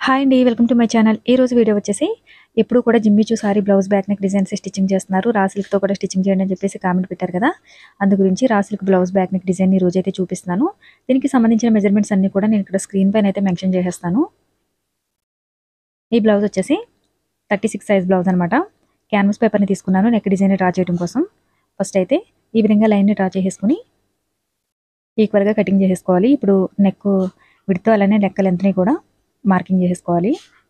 hi అండి welcome to my channel ఈ రోజు వీడియో వచ్చేసి ఎప్పుడు కూడా Jimmy Choo sari blouse back neck designs stitching చేస్తున్నారు రా సిల్క్తో కూడా స్టిచ్చింగ్ చేయండి అని చెప్పేసి కామెంట్ పెట్టారు కదా అందు గురించి raw silk blouse back neck design ఈ రోజు అయితే చూపిస్తున్నాను దీనికి సంబంధించిన మెజర్మెంట్స్ అన్ని కూడా నేను ఇక్కడ స్క్రీన్ పైన అయితే మెన్షన్ చేసేస్తాను ఈ బ్లౌజ్ వచ్చేసి థర్టీ సిక్స్ సైజ్ బ్లౌజ్ అనమాట క్యాన్వాస్ పేపర్ని తీసుకున్నాను నెక్ డిజైన్ డ్రా చేయడం కోసం ఫస్ట్ అయితే ఈ విధంగా లైన్ని డ్రా చేసేసుకుని ఈక్వల్గా కటింగ్ చేసేసుకోవాలి ఇప్పుడు నెక్ విడుతూ అలానే నెక్ లెంత్ని కూడా మార్కింగ్ చేసేసుకోవాలి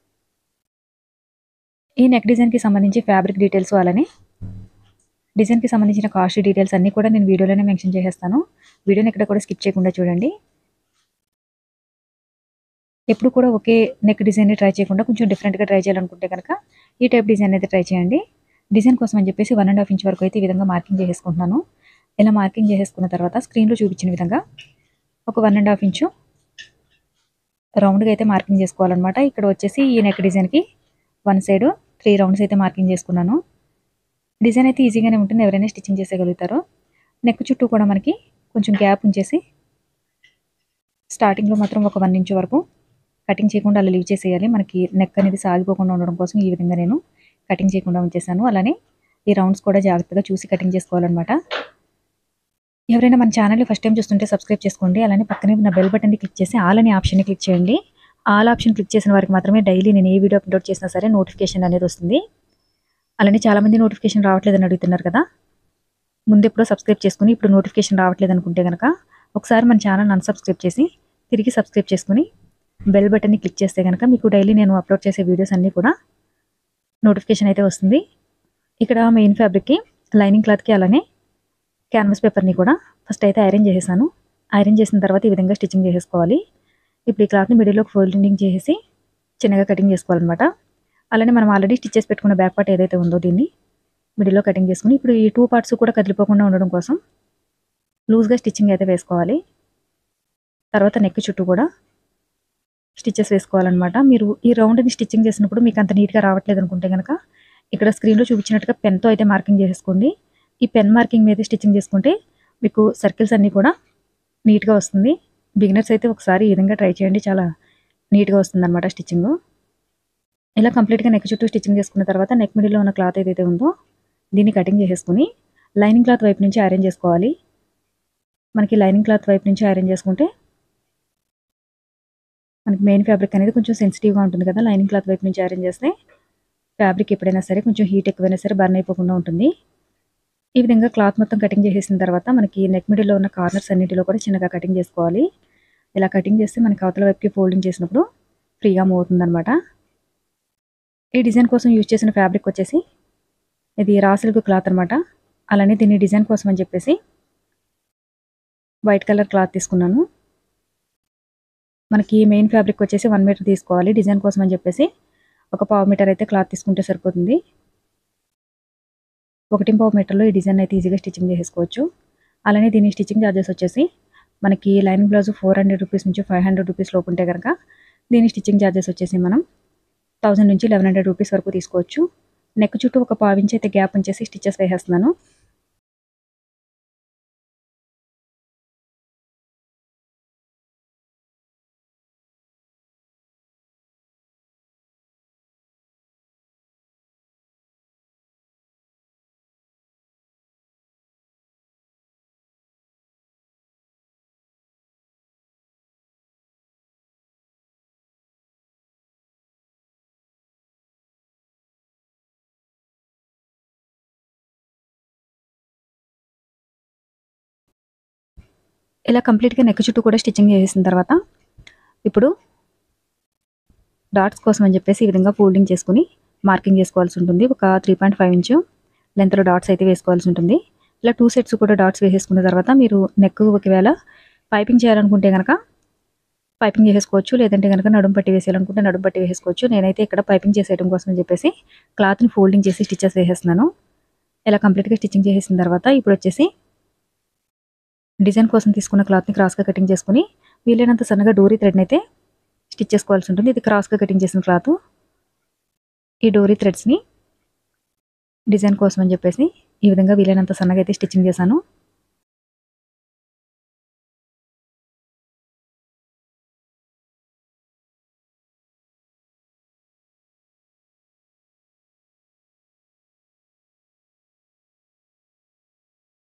ఈ నెక్ డిజైన్కి సంబంధించి ఫ్యాబ్రిక్ డీటెయిల్స్ అలానే డిజైన్కి సంబంధించిన కాస్ట్ డీటెయిల్స్ అన్నీ కూడా నేను వీడియోలోనే మెన్షన్ చేసేస్తాను వీడియోని ఎక్కడ కూడా స్కిప్ చేయకుండా చూడండి ఎప్పుడు కూడా ఒకే నెక్ డిజైన్ ట్రై చేయకుండా కొంచెం డిఫరెంట్గా ట్రై చేయాలనుకుంటే కనుక ఈ టైప్ డిజైన్ అయితే ట్రై చేయండి డిజైన్ కోసం అని చెప్పేసి వన్ అండ్ హాఫ్ ఇంచ్ వరకు అయితే ఈ విధంగా మార్కింగ్ చేసేసుకుంటున్నాను ఇలా మార్కింగ్ చేసేసుకున్న తర్వాత స్క్రీన్లో చూపించిన విధంగా ఒక వన్ అండ్ హాఫ్ ఇంచు రౌండ్గా అయితే మార్కింగ్ చేసుకోవాలన్నమాట ఇక్కడ వచ్చేసి ఈ నెక్ డిజైన్కి వన్ సైడ్ త్రీ రౌండ్స్ అయితే మార్కింగ్ చేసుకున్నాను డిజైన్ అయితే ఈజీగానే ఉంటుంది ఎవరైనా స్టిచ్చింగ్ చేసేయగలుగుతారు నెక్ చుట్టూ కూడా మనకి కొంచెం గ్యాప్ ఉంచేసి స్టార్టింగ్లో మాత్రం ఒక వన్ ఇంచ్ వరకు కటింగ్ చేయకుండా అలా లీవ్ చేసేయాలి మనకి నెక్ అనేది సాగిపోకుండా ఉండడం కోసం ఈ విధంగా నేను కటింగ్ చేయకుండా ఉంచేసాను అలానే ఈ రౌండ్స్ కూడా జాగ్రత్తగా చూసి కటింగ్ చేసుకోవాలన్నమాట ఎవరైనా మన ఛానల్ని ఫస్ట్ టైం చూస్తుంటే సబ్స్క్రైబ్ చేసుకోండి అలానే పక్కనే ఉన్న బెల్ బటన్ని క్లిక్ చేసి ఆల్ అనే ఆప్షన్ని క్లిక్ చేయండి ఆల్ ఆప్షన్ క్లిక్ చేసిన వారికి మాత్రమే డైలీ నేను ఏ వీడియో అప్లోడ్ చేసినా సరే నోటిఫికేషన్ అనేది వస్తుంది అలానే చాలామంది నోటిఫికేషన్ రావట్లేదని అడుగుతున్నారు కదా ముందు ఎప్పుడో సబ్స్క్రైబ్ చేసుకుని ఇప్పుడు నోటిఫికేషన్ రావట్లేదు అనుకుంటే కనుక ఒకసారి మన ఛానల్ అన్సబ్స్క్రైబ్ చేసి తిరిగి సబ్స్క్రైబ్ చేసుకుని బెల్ బటన్ని క్లిక్ చేస్తే కనుక మీకు డైలీ నేను అప్లోడ్ చేసే వీడియోస్ అన్నీ కూడా నోటిఫికేషన్ అయితే వస్తుంది ఇక్కడ మెయిన్ ఫ్యాబ్రిక్కి లైనింగ్ క్లాత్కి అలానే క్యాన్వాస్ పేపర్ని కూడా ఫస్ట్ అయితే ఐరన్ చేసేసాను ఐరన్ చేసిన తర్వాత ఈ విధంగా స్టిచ్చింగ్ చేసేసుకోవాలి ఇప్పుడు ఈ క్లాత్ని మిడిల్లోకి ఫోల్డింగ్ చేసేసి చిన్నగా కటింగ్ చేసుకోవాలన్నమాట అలానే మనం ఆల్రెడీ స్టిచ్ చేసి పెట్టుకున్న బ్యాక్ పార్ట్ ఏదైతే ఉందో దీన్ని మిడిల్లో కటింగ్ చేసుకుని ఇప్పుడు ఈ టూ పార్ట్స్ కూడా కదిలిపోకుండా ఉండడం కోసం లూజ్గా స్టిచ్చింగ్ అయితే వేసుకోవాలి తర్వాత నెక్ చుట్టూ కూడా స్టిచ్చెస్ వేసుకోవాలన్నమాట మీరు ఈ రౌండ్ని స్టిచ్చింగ్ చేసినప్పుడు మీకు అంత నీట్గా రావట్లేదు అనుకుంటే కనుక ఇక్కడ స్క్రీన్లో చూపించినట్టుగా పెన్తో అయితే మార్కింగ్ చేసేసుకోండి ఈ పెన్ మార్కింగ్ మీద స్టిచ్చింగ్ చేసుకుంటే మీకు సర్కిల్స్ అన్నీ కూడా నీట్గా వస్తుంది బిగినర్స్ అయితే ఒకసారి ఈ విధంగా ట్రై చేయండి చాలా నీట్గా వస్తుంది అనమాట స్టిచ్చింగ్ ఇలా కంప్లీట్గా నెక్ చుట్టూ స్టిచ్చింగ్ చేసుకున్న తర్వాత నెక్ మిడిల్లో ఉన్న క్లాత్ ఏదైతే ఉందో దీన్ని కటింగ్ చేసేసుకుని లైనింగ్ క్లాత్ వైపు నుంచి ఐరన్ చేసుకోవాలి మనకి లైనింగ్ క్లాత్ వైపు నుంచి ఐరన్ చేసుకుంటే మనకి మెయిన్ ఫ్యాబ్రిక్ అనేది కొంచెం సెన్సిటివ్గా ఉంటుంది కదా లైనింగ్ క్లాత్ వైపు నుంచి ఐరన్ చేస్తే ఫ్యాబ్రిక్ ఎప్పుడైనా సరే కొంచెం హీట్ ఎక్కువైనా సరే బర్న్ అయిపోకుండా ఉంటుంది ఈ విధంగా క్లాత్ మొత్తం కటింగ్ చేసేసిన తర్వాత మనకి నెక్ మిడిల్లో ఉన్న కార్నర్స్ అన్నిటిలో కూడా చిన్నగా కటింగ్ చేసుకోవాలి ఇలా కటింగ్ చేస్తే మనకి అవతల వైపుకి ఫోల్డింగ్ చేసినప్పుడు ఫ్రీగా మూవ్ అవుతుందన్నమాట ఈ డిజైన్ కోసం యూజ్ చేసిన ఫ్యాబ్రిక్ వచ్చేసి ఇది రా సిల్క్ క్లాత్ అనమాట అలానే దీన్ని డిజైన్ కోసం అని చెప్పేసి వైట్ కలర్ క్లాత్ తీసుకున్నాను మనకి మెయిన్ ఫ్యాబ్రిక్ వచ్చేసి వన్ మీటర్ తీసుకోవాలి డిజైన్ కోసం అని చెప్పేసి ఒక పావు మీటర్ అయితే క్లాత్ తీసుకుంటే సరిపోతుంది ఒకటి పావు మీటర్లో ఈ డిజైన్ అయితే ఈజీగా స్టిచ్చింగ్ చేసేసుకోవచ్చు అలానే దీని స్టిచ్చింగ్ ఛార్జెస్ వచ్చేసి మనకి lining blouse four hundred rupees నుంచి ఫైవ్ హండ్రెడ్ రూపీస్ లోపు ఉంటే కనుక దీని స్టిచ్చింగ్ ఛార్జెస్ వచ్చేసి మనం థౌసండ్ నుంచి లెవెన్ హండ్రెడ్ రూపీస్ వరకు తీసుకోవచ్చు నెక్ చుట్టూ ఒక పావు ఇంచ్ అయితే గ్యాప్ ఉంచేసి స్టిచ్చెస్ వేసేస్తున్నాను ఇలా కంప్లీట్గా నెక్ చుట్టూ కూడా స్టిచ్చింగ్ చేసిన తర్వాత ఇప్పుడు డాట్స్ కోసం అని చెప్పేసి ఈ విధంగా ఫోల్డింగ్ చేసుకుని మార్కింగ్ చేసుకోవాల్సి ఉంటుంది ఒక త్రీ పాయింట్ ఫైవ్ ఇంచు లెంత్లో డాట్స్ అయితే వేసుకోవాల్సి ఉంటుంది ఇలా టూ సెట్స్ కూడా డాట్స్ వేసేసుకున్న తర్వాత మీరు నెక్ ఒకవేళ పైపింగ్ చేయాలనుకుంటే కనుక పైపింగ్ చేసేసుకోవచ్చు లేదంటే కనుక నడుం పట్టి వేసేయాలనుకుంటే నడుం పట్టి వేసేసుకోవచ్చు నేనైతే ఇక్కడ పైపింగ్ చేసేయడం కోసం అని చెప్పేసి క్లాత్ని ఫోల్డింగ్ చేసి స్టిచ్చెస్ వేసేస్తున్నాను ఇలా కంప్లీట్గా స్టిచ్చింగ్ చేసేసిన తర్వాత ఇప్పుడు వచ్చేసి డిజైన్ కోసం తీసుకున్న క్లాత్ని క్రాస్గా కటింగ్ చేసుకుని వీలైనంత సన్నగా డోరీ థ్రెడ్ని అయితే స్టిచ్ చేసుకోవాల్సి ఉంటుంది ఇది క్రాస్గా కటింగ్ చేసిన క్లాత్ ఈ డోరీ థ్రెడ్స్ని డిజైన్ కోసం అని చెప్పేసి ఈ విధంగా వీలైనంత సన్నగా అయితే స్టిచ్చింగ్ చేశాను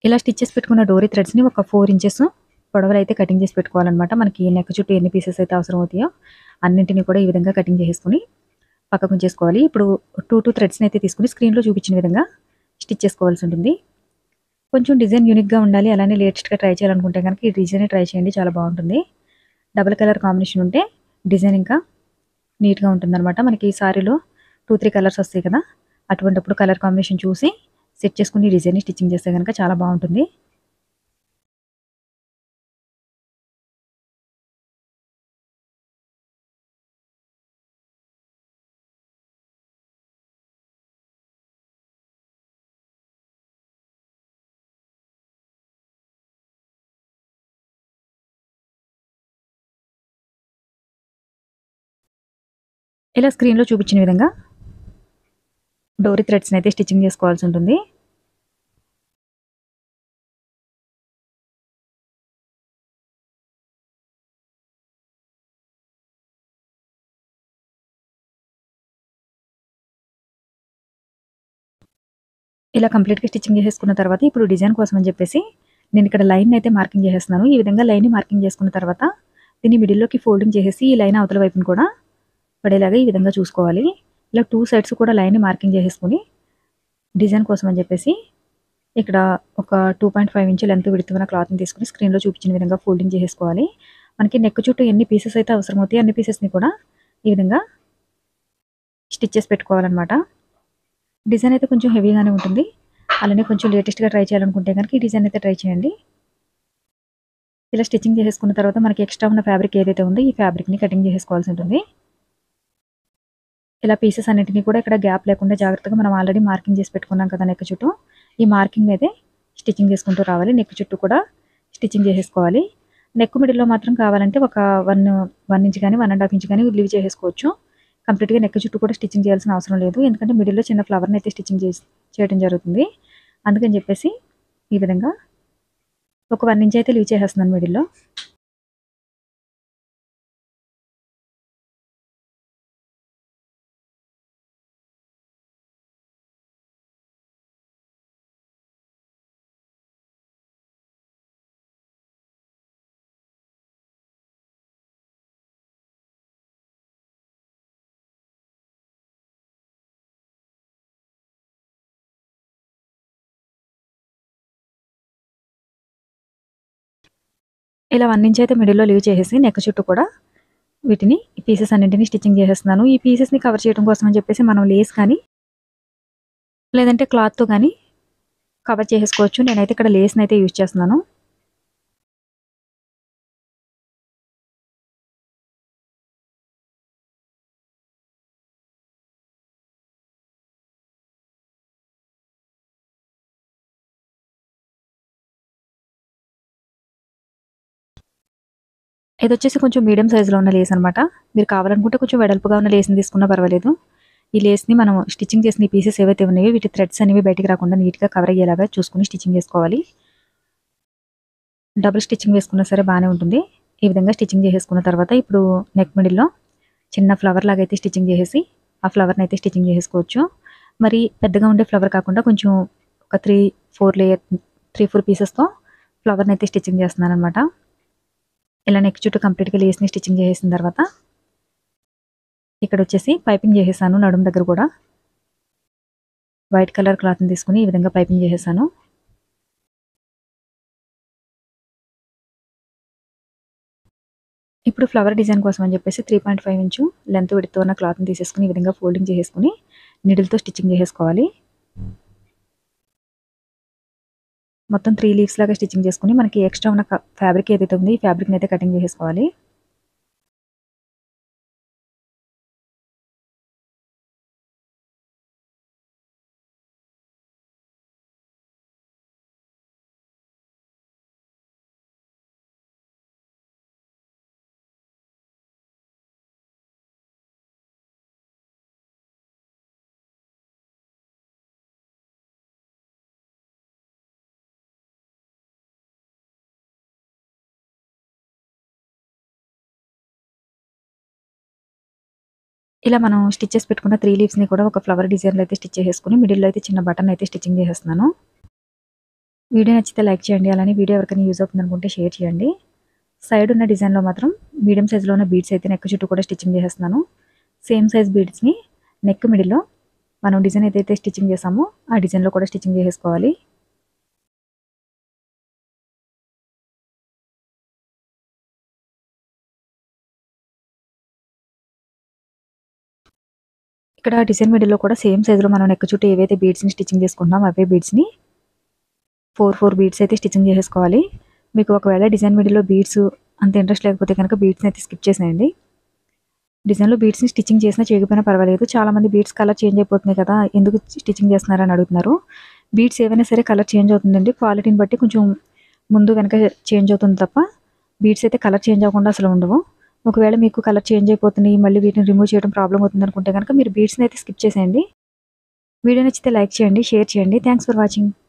ఇలా స్టిచ్ చేసి పెట్టుకున్న డోరీ థ్రెడ్స్ని ఒక ఫోర్ ఇంచెస్ పొడవలు అయితే కటింగ్ చేసి పెట్టుకోవాలన్నమాట మనకి నెక్ చుట్టూ ఎన్ని పీసెస్ అయితే అవసరం అవుతాయో అన్నింటినీ కూడా ఈ విధంగా కటింగ్ చేసుకుని పక్కకు ఉంచేసుకోవాలి ఇప్పుడు టూ టూ థ్రెడ్స్ని అయితే తీసుకుని స్క్రీన్లో చూపించిన విధంగా స్టిచ్ చేసుకోవాల్సి ఉంటుంది కొంచెం డిజైన్ యూనిక్గా ఉండాలి అలానే లేటెస్ట్గా ట్రై చేయాలనుకుంటే కనుక ఈ డిజైన్ ట్రై చేయండి చాలా బాగుంటుంది డబుల్ కలర్ కాంబినేషన్ ఉంటే డిజైన్ ఇంకా నీట్గా ఉంటుందన్నమాట మనకి ఈ సారీలో టూ త్రీ కలర్స్ వస్తాయి కదా అటువంటిప్పుడు కలర్ కాంబినేషన్ చూసి సెట్ చేసుకుని డిజైన్ స్టిచ్చింగ్ చేస్తే కనుక చాలా బాగుంటుంది ఇలా స్క్రీన్లో చూపించిన విధంగా డోరీ థ్రెడ్స్ని అయితే స్టిచ్చింగ్ చేసుకోవాల్సి ఉంటుంది ఇలా కంప్లీట్గా స్టిచ్చింగ్ చేసేసుకున్న తర్వాత ఇప్పుడు డిజైన్ కోసం అని చెప్పేసి నేను ఇక్కడ లైన్ అయితే మార్కింగ్ చేసేస్తున్నాను ఈ విధంగా లైన్ మార్కింగ్ చేసుకున్న తర్వాత దీన్ని మిడిల్లోకి ఫోల్డింగ్ చేసేసి ఈ లైన్ అవతల వైపుని కూడా పడేలాగా ఈ విధంగా చూసుకోవాలి ఇలా టూ సైడ్స్ కూడా లైన్ మార్కింగ్ చేసేసుకుని డిజైన్ కోసం అని చెప్పేసి ఇక్కడ ఒక two point five inch length విడుతున్న క్లాత్ని తీసుకుని స్క్రీన్లో చూపించిన విధంగా ఫోల్డింగ్ చేసేసుకోవాలి మనకి నెక్ చుట్టూ ఎన్ని పీసెస్ అయితే అవసరం అవుతాయి అన్ని పీసెస్ని కూడా ఈ విధంగా స్టిచ్ చేసి పెట్టుకోవాలన్నమాట డిజైన్ అయితే కొంచెం హెవీగానే ఉంటుంది అలానే కొంచెం లేటెస్ట్గా ట్రై చేయాలనుకుంటే కనుక ఈ డిజైన్ అయితే ట్రై చేయండి ఇలా స్టిచ్చింగ్ చేసేసుకున్న తర్వాత మనకి ఎక్స్ట్రా ఉన్న ఫ్యాబ్రిక్ ఏదైతే ఉందో ఈ ఫ్యాబ్రిక్ని కటింగ్ చేసేసుకోవాల్సి ఉంటుంది ఇలా పీసెస్ అన్నింటినీ కూడా ఇక్కడ గ్యాప్ లేకుండా జాగ్రత్తగా మనం ఆల్రెడీ మార్కింగ్ చేసి పెట్టుకున్నాం కదా నెక్ చుట్టూ ఈ మార్కింగ్ మీదే స్టిచ్చింగ్ చేసుకుంటూ రావాలి నెక్ చుట్టూ కూడా స్టిచ్చింగ్ చేసేసుకోవాలి నెక్ మిడిల్లో మాత్రం కావాలంటే ఒక వన్ వన్ ఇంచ్ కానీ వన్ అండ్ హాఫ్ ఇంచ్ కానీ లీవ్ చేసేసుకోవచ్చు కంప్లీట్గా నెక్ చుట్టూ కూడా స్టిచ్చింగ్ చేయాల్సిన అవసరం లేదు ఎందుకంటే మిడిల్లో చిన్న ఫ్లవర్ని అయితే స్టిచ్చింగ్ చేసి చేయడం జరుగుతుంది అందుకని చెప్పేసి ఈ విధంగా ఒక వన్ ఇంచ్ అయితే లీవ్ చేసేస్తున్నాను మిడిల్లో ఇలా వన్ ఇంచ్ అయితే మిడిల్లో లీవ్ చేసేసి నెక్ చుట్టూ కూడా వీటిని ఈ పీసెస్ అన్నింటినీ స్టిచ్చింగ్ చేసేస్తున్నాను ఈ పీసెస్ని కవర్ చేయడం కోసం అని చెప్పేసి మనం లేస్ కానీ లేదంటే క్లాత్తో కానీ కవర్ చేసేసుకోవచ్చు నేనైతే ఇక్కడ లేస్ని అయితే యూజ్ చేస్తున్నాను ఇది వచ్చేసి కొంచెం మీడియం సైజులో ఉన్న లేస్ అనమాట మీరు కావాలనుకుంటే కొంచెం వెడల్పుగా ఉన్న లేస్ని తీసుకున్నా పర్వాలేదు ఈ లేస్ని మనం స్టిచ్చింగ్ చేసిన ఈ పీసెస్ ఏవైతే ఉన్నాయో వీటి థ్రెడ్స్ అనేవి బయటికి రాకుండా నీట్గా కవర్ అయ్యేలాగా చూసుకుని స్టిచ్చింగ్ చేసుకోవాలి డబుల్ స్టిచ్చింగ్ వేసుకున్నా సరే బాగానే ఉంటుంది ఈ విధంగా స్టిచ్చింగ్ చేసేసుకున్న తర్వాత ఇప్పుడు నెక్ మిడిల్లో చిన్న ఫ్లవర్ లాగా అయితే స్టిచ్చింగ్ చేసేసి ఆ ఫ్లవర్ని అయితే స్టిచ్చింగ్ చేసుకోవచ్చు మరి పెద్దగా ఉండే ఫ్లవర్ కాకుండా కొంచెం ఒక three four layer three four పీసెస్తో ఫ్లవర్ని అయితే స్టిచ్చింగ్ చేస్తున్నాను అనమాట ఇలా నెక్ చుట్టూ కంప్లీట్గా లేస్ని స్టిచ్చింగ్ చేసేసిన తర్వాత ఇక్కడ వచ్చేసి పైపింగ్ చేసేసాను నడుము దగ్గర కూడా వైట్ కలర్ క్లాత్ని తీసుకుని ఈ విధంగా పైపింగ్ చేసేసాను ఇప్పుడు ఫ్లవర్ డిజైన్ కోసం అని చెప్పేసి three point five inch length విడుతూ ఉన్న క్లాత్ని తీసేసుకుని ఈ విధంగా ఫోల్డింగ్ చేసేసుకుని నిడిల్తో స్టిచ్చింగ్ చేసేసుకోవాలి మొత్తం త్రీ లీవ్స్ లాగా స్టిచ్చింగ్ చేసుకుని మనకి ఎక్స్ట్రా ఉన్న ఫ్యాబ్రిక్ ఏదైతే ఉంది ఈ ఫ్యాబ్రిక్ని అయితే కటింగ్ చేసేసుకోవాలి ఇలా మనం స్టిచ్ చేసి పెట్టుకున్న త్రీ లీవ్స్ని కూడా ఒక ఫ్లవర్ డిజైన్లో అయితే స్టిచ్ చేసేసుకుని మిడిల్లో అయితే చిన్న బటన్ అయితే స్టిచ్చింగ్ చేసేస్తున్నాను వీడియో నచ్చితే లైక్ చేయండి అలానే వీడియో ఎవరికైనా యూజ్ అవుతుంది అనుకుంటే షేర్ చేయండి సైడ్ ఉన్న డిజైన్లో మాత్రం మీడియం సైజులో ఉన్న బీడ్స్ అయితే నెక్ చుట్టూ కూడా స్టిచ్చింగ్ చేసేస్తున్నాను సేమ్ సైజ్ బీడ్స్ని నెక్ మిడిల్లో మనం డిజైన్ ఏదైతే స్టిచ్చింగ్ చేసామో ఆ డిజైన్లో కూడా స్టిచ్చింగ్ చేసేసుకోవాలి ఇక్కడ డిజైన్ మిడిల్లో కూడా సేమ్ సైజులో మనం నెక్ చుట్టూ ఏవైతే బీడ్స్ని స్టిచ్చింగ్ చేసుకుంటున్నాం అవే బీడ్స్ని ఫోర్ ఫోర్ బీడ్స్ అయితే స్టిచ్చింగ్ చేసేసుకోవాలి మీకు ఒకవేళ డిజైన్ మిడిల్లో బీడ్స్ అంత ఇంట్రెస్ట్ లేకపోతే కనుక బీడ్స్ని అయితే స్కిప్ చేసేయండి డిజైన్లో బీడ్స్ని స్టిచ్చింగ్ చేసినా చేయకపోయినా పర్వాలేదు చాలామంది బీడ్స్ కలర్ చేంజ్ అయిపోతున్నాయి కదా ఎందుకు స్టిచ్చింగ్ చేస్తున్నారని అడుగుతున్నారు బీడ్స్ ఏవైనా సరే కలర్ చేంజ్ అవుతుందండి క్వాలిటీని బట్టి కొంచెం ముందు వెనక చేంజ్ అవుతుంది తప్ప బీడ్స్ అయితే కలర్ చేంజ్ అవ్వకుండా అసలు ఉండవు ఒకవేళ మీకు కలర్ చేంజ్ అయిపోతున్నాయి మళ్ళీ వీటిని రిమూవ్ చేయడం ప్రాబ్లం అవుతుంది అనుకుంటే కనుక మీరు బీడ్స్ని అయితే స్కిప్ చేసేయండి వీడియో నచ్చితే లైక్ చేయండి షేర్ చేయండి థ్యాంక్స్ ఫర్ వాచింగ్